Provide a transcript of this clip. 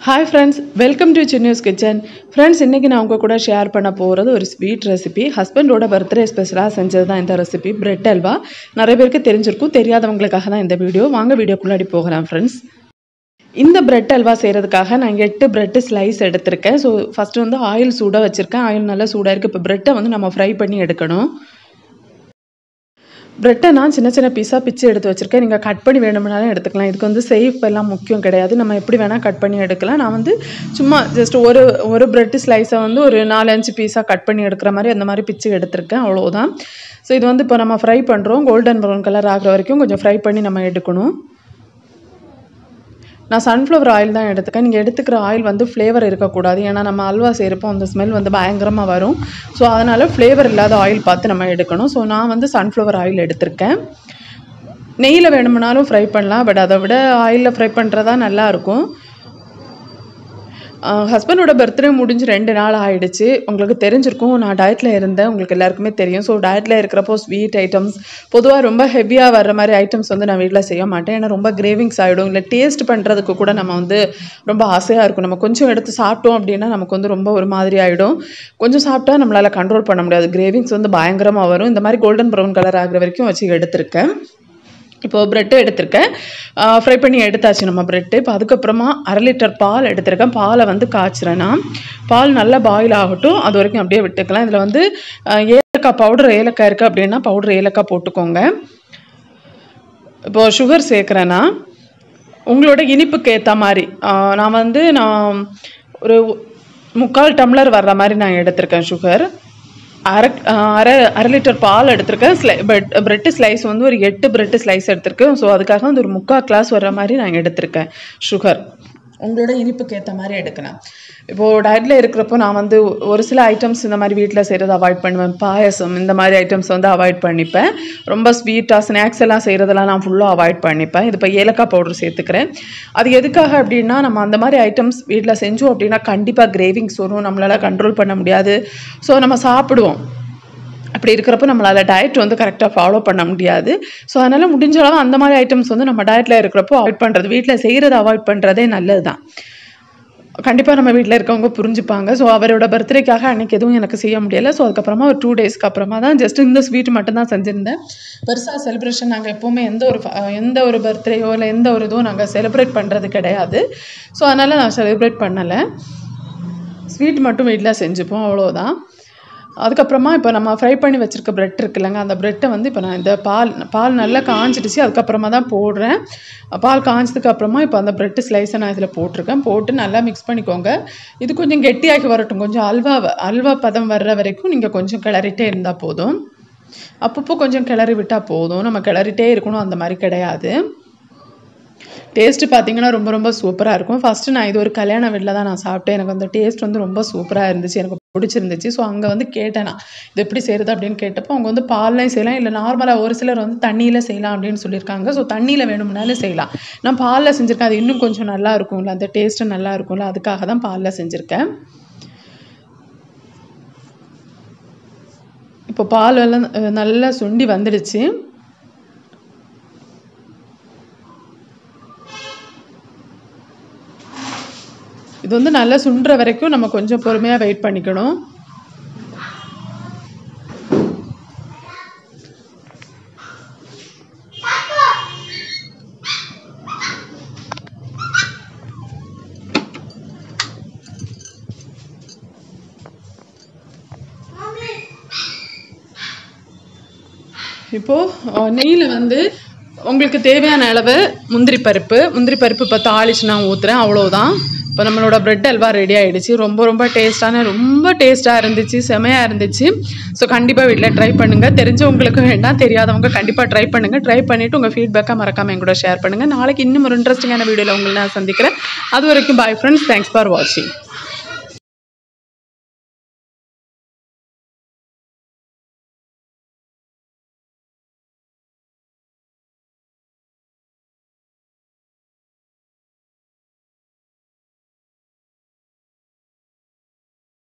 hi friends welcome to சின்னியூஸ் kitchen friends இன்றைக்கி நான் உங்கள் கூட ஷேர் பண்ண போகிறது ஒரு ஸ்வீட் ரெசிபி ஹஸ்பண்டோட பர்த்டே ஸ்பெஷலாக செஞ்சது தான் இந்த ரெசிபி பிரெட் அல்வா நிறைய பேருக்கு தெரிஞ்சிருக்கும் தெரியாதவங்களுக்காக தான் இந்த வீடியோ வாங்க வீடியோக்குள்ளாடி போகலாம் ஃப்ரெண்ட்ஸ் இந்த பிரெட் அல்வா செய்கிறதுக்காக நான் எட்டு பிரெட்டு ஸ்லைஸ் எடுத்திருக்கேன் ஸோ ஃபஸ்ட்டு வந்து ஆயில் சூடாக வச்சுருக்கேன் ஆயில் நல்லா சூடாக இருக்குது இப்போ பிரெட்டை வந்து நம்ம ஃப்ரை பண்ணி எடுக்கணும் பிரெட்டை நான் சின்ன சின்ன பீஸாக பிச்சு எடுத்து வச்சுருக்கேன் நீங்கள் கட் பண்ணி வேணும்னாலும் எடுத்துக்கலாம் இதுக்கு வந்து சேஃப் எல்லாம் முக்கியம் கிடையாது நம்ம எப்படி வேணால் கட் பண்ணி எடுக்கலாம் நான் வந்து சும்மா ஜஸ்ட் ஒரு ஒரு பிரெட் ஸ்லைஸை வந்து ஒரு நாலு அஞ்சு பீஸாக கட் பண்ணி எடுக்கிற மாதிரி அந்த மாதிரி பிச்சு எடுத்திருக்கேன் அவ்வளோதான் ஸோ இது வந்து இப்போ நம்ம ஃப்ரை பண்ணுறோம் கோல்டன் ப்ரௌன் கலர் ஆகிற வரைக்கும் கொஞ்சம் ஃப்ரை பண்ணி நம்ம எடுக்கணும் நான் சன்ஃப்ளவர் ஆயில் தான் எடுத்துக்கேன் நீங்கள் எடுத்துக்கிற ஆயில் வந்து ஃப்ளேவர் இருக்கக்கூடாது ஏன்னா நம்ம அல்வா செய்கிறப்போ அந்த ஸ்மெல் வந்து பயங்கரமாக வரும் ஸோ அதனால் ஃப்ளேவர் இல்லாத ஆயில் பார்த்து நம்ம எடுக்கணும் ஸோ நான் வந்து சன்ஃப்ளவர் ஆயில் எடுத்திருக்கேன் நெய்யில் வேணும்னாலும் ஃப்ரை பண்ணலாம் பட் அதை விட ஆயிலில் ஃப்ரை பண்ணுறதா நல்லாயிருக்கும் ஹஸ்பண்டோட பர்த்டே முடிஞ்சு ரெண்டு நாள் ஆயிடுச்சு உங்களுக்கு தெரிஞ்சிருக்கும் நான் டயட்டில் இருந்தேன் உங்களுக்கு எல்லாருக்குமே தெரியும் ஸோ டயட்டில் இருக்கிறப்போ ஸ்வீட் ஐட்டம்ஸ் பொதுவாக ரொம்ப ஹெவியாக வர்ற மாதிரி ஐட்டம்ஸ் வந்து நான் வீட்டில் செய்ய மாட்டேன் ஏன்னா ரொம்ப கிரேவிங்ஸ் ஆகிடும் இல்லை டேஸ்ட் பண்ணுறதுக்கு கூட நம்ம வந்து ரொம்ப ஆசையாக இருக்கும் நம்ம கொஞ்சம் எடுத்து சாப்பிட்டோம் அப்படின்னா நமக்கு வந்து ரொம்ப ஒரு மாதிரி ஆகிடும் கொஞ்சம் சாப்பிட்டா நம்மளால் கண்ட்ரோல் பண்ண முடியாது கிரேவிங்ஸ் வந்து பயங்கரமாக வரும் இந்த மாதிரி கோல்டன் ப்ரௌன் கலர் ஆகிற வரைக்கும் வச்சு எடுத்திருக்கேன் இப்போது ப்ரெட்டு எடுத்திருக்கேன் ஃப்ரை பண்ணி எடுத்தாச்சு நம்ம ப்ரெட்டு இப்போ அதுக்கப்புறமா அரை லிட்டர் பால் எடுத்திருக்கேன் பாலை வந்து காய்ச்சிறேன்னா பால் நல்லா பாயில் ஆகட்டும் அது வரைக்கும் அப்படியே விட்டுக்கலாம் இதில் வந்து ஏலக்காய் பவுடர் ஏலக்காய் இருக்குது அப்படின்னா பவுடர் ஏலக்காய் போட்டுக்கோங்க இப்போது சுகர் சேர்க்குறேன்னா உங்களோட இனிப்புக்கு ஏற்ற மாதிரி நான் வந்து நான் ஒரு முக்கால் டம்ளர் வர்ற மாதிரி நான் எடுத்திருக்கேன் சுகர் அரை அரை அரை லிட்டர் பால் எடுத்திருக்கேன் ஸ்லை பிரெட் பிரெட்டு ஸ்லைஸ் வந்து ஒரு எட்டு பிரெட்டு ஸ்லைஸ் எடுத்திருக்கேன் ஸோ அதுக்காக வந்து ஒரு முக்கால் கிளாஸ் வர்ற மாதிரி நான் எடுத்திருக்கேன் சுகர் உங்களோட இனிப்புக்கு ஏற்ற மாதிரி எடுக்கணும் இப்போது டயட்டில் இருக்கிறப்போ நான் வந்து ஒரு சில ஐட்டம்ஸ் இந்த மாதிரி வீட்டில் செய்கிறத அவாய்ட் பண்ணுவேன் பாயசம் இந்த மாதிரி ஐட்டம்ஸ் வந்து அவாய்ட் பண்ணிப்பேன் ரொம்ப ஸ்வீட்டாக ஸ்நாக்ஸ் எல்லாம் செய்கிறதெல்லாம் நான் ஃபுல்லாக அவாய்ட் பண்ணிப்பேன் இது இப்போ ஏலக்காய் பவுடர் சேர்த்துக்கிறேன் அது எதுக்காக அப்படின்னா நம்ம அந்த மாதிரி ஐட்டம்ஸ் வீட்டில் செஞ்சோம் அப்படின்னா கண்டிப்பாக கிரேவிங்ஸ் வரும் நம்மளால் கண்ட்ரோல் பண்ண முடியாது ஸோ நம்ம சாப்பிடுவோம் அப்படி இருக்கிறப்போ நம்மளால் டயட் வந்து கரெக்டாக ஃபாலோ பண்ண முடியாது ஸோ அதனால் முடிஞ்ச அளவு அந்த மாதிரி ஐட்டம்ஸ் வந்து நம்ம டயட்டில் இருக்கிறப்போ அவாய்ட் பண்ணுறது வீட்டில் செய்கிறத அவாய்ட் பண்ணுறதே நல்லது தான் கண்டிப்பாக நம்ம வீட்டில் இருக்கவங்க புரிஞ்சுப்பாங்க ஸோ அவரோட பர்த்டேக்காக அன்றைக்கி எதுவும் எனக்கு செய்ய முடியலை ஸோ அதுக்கப்புறமா ஒரு டூ டேஸ்க்கு அப்புறமா தான் ஜஸ்ட் இந்த ஸ்வீட் மட்டும் தான் செஞ்சுருந்தேன் பெருசாக செலிப்ரேஷன் நாங்கள் எப்போவுமே எந்த ஒரு எந்த ஒரு பர்த்டேயோ இல்லை எந்த ஒரு இதுவும் நாங்கள் செலிப்ரேட் பண்ணுறது கிடையாது ஸோ அதனால் நான் செலிப்ரேட் பண்ணலை ஸ்வீட் மட்டும் வீட்டில் செஞ்சுப்போம் அவ்வளோதான் அதுக்கப்புறமா இப்போ நம்ம ஃப்ரை பண்ணி வச்சுருக்க ப்ரெட் இருக்குல்லங்க அந்த ப்ரெட்டை வந்து இப்போ நான் இந்த பால் பால் நல்லா காஞ்சிடுச்சு அதுக்கப்புறமா தான் போடுறேன் பால் காஞ்சதுக்கு அப்புறமா இப்போ அந்த ப்ரெட்டு ஸ்லைஸை நான் இதில் போட்டிருக்கேன் போட்டு நல்லா மிக்ஸ் பண்ணிக்கோங்க இது கொஞ்சம் கெட்டியாகி வரட்டும் கொஞ்சம் அல்வா அல்வா பதம் வர்ற வரைக்கும் நீங்கள் கொஞ்சம் கிளறிட்டே இருந்தால் போதும் அப்பப்போ கொஞ்சம் கிளறி விட்டால் போதும் நம்ம கிளறிட்டே இருக்கணும் அந்த மாதிரி கிடையாது டேஸ்ட்டு பார்த்தீங்கன்னா ரொம்ப ரொம்ப சூப்பராக இருக்கும் ஃபஸ்ட்டு நான் இது ஒரு கல்யாண வீட்டில் தான் நான் சாப்பிட்டேன் எனக்கு அந்த டேஸ்ட் வந்து ரொம்ப சூப்பராக இருந்துச்சு எனக்கு பிடிச்சிருந்துச்சு ஸோ அங்கே வந்து கேட்டேன் நான் இது எப்படி செய்கிறது அப்படின்னு கேட்டப்போ அவங்க வந்து பால்லையும் செய்யலாம் இல்லை நார்மலாக ஒரு சிலர் வந்து தண்ணியில் செய்யலாம் அப்படின்னு சொல்லியிருக்காங்க ஸோ தண்ணியில் வேணும்னாலும் செய்யலாம் நான் பாலில் செஞ்சுருக்கேன் அது இன்னும் கொஞ்சம் நல்லா இருக்கும்ல அந்த டேஸ்ட்டு நல்லா இருக்கும்ல அதுக்காக தான் பாலில் செஞ்சுருக்கேன் இப்போ பால் எல்லாம் நல்லா சுண்டி வந்துடுச்சு இது வந்து நல்லா சுண்டுற வரைக்கும் நம்ம கொஞ்சம் பொறுமையாக வெயிட் பண்ணிக்கணும் இப்போது நெய்யில் வந்து உங்களுக்கு தேவையான அளவு முந்திரி பருப்பு முந்திரி பருப்பு இப்போ தாளிச்சு நான் ஊற்றுறேன் அவ்வளோதான் இப்போ நம்மளோட ப்ரெட் அல்வா ரெடி ஆகிடுச்சு ரொம்ப ரொம்ப டேஸ்ட்டான ரொம்ப டேஸ்ட்டாக இருந்துச்சு செமையாக இருந்துச்சு ஸோ கண்டிப்பாக வீட்டில் ட்ரை பண்ணுங்கள் தெரிஞ்சவங்களுக்கு வேண்டாம் தெரியாதவங்க கண்டிப்பாக ட்ரை பண்ணுங்கள் ட்ரை பண்ணிவிட்டு உங்கள் ஃபீட்பேக்காக மறக்காமல் என் கூட ஷேர் பண்ணுங்கள் நாளைக்கு இன்னும் ஒரு இன்ட்ரெஸ்டிங்கான வீடியோவில் உங்களை நான் சந்திக்கிறேன் அது வரைக்கும் பாய் ஃப்ரெண்ட்ஸ் தேங்க்ஸ் ஃபார் வாட்சிங்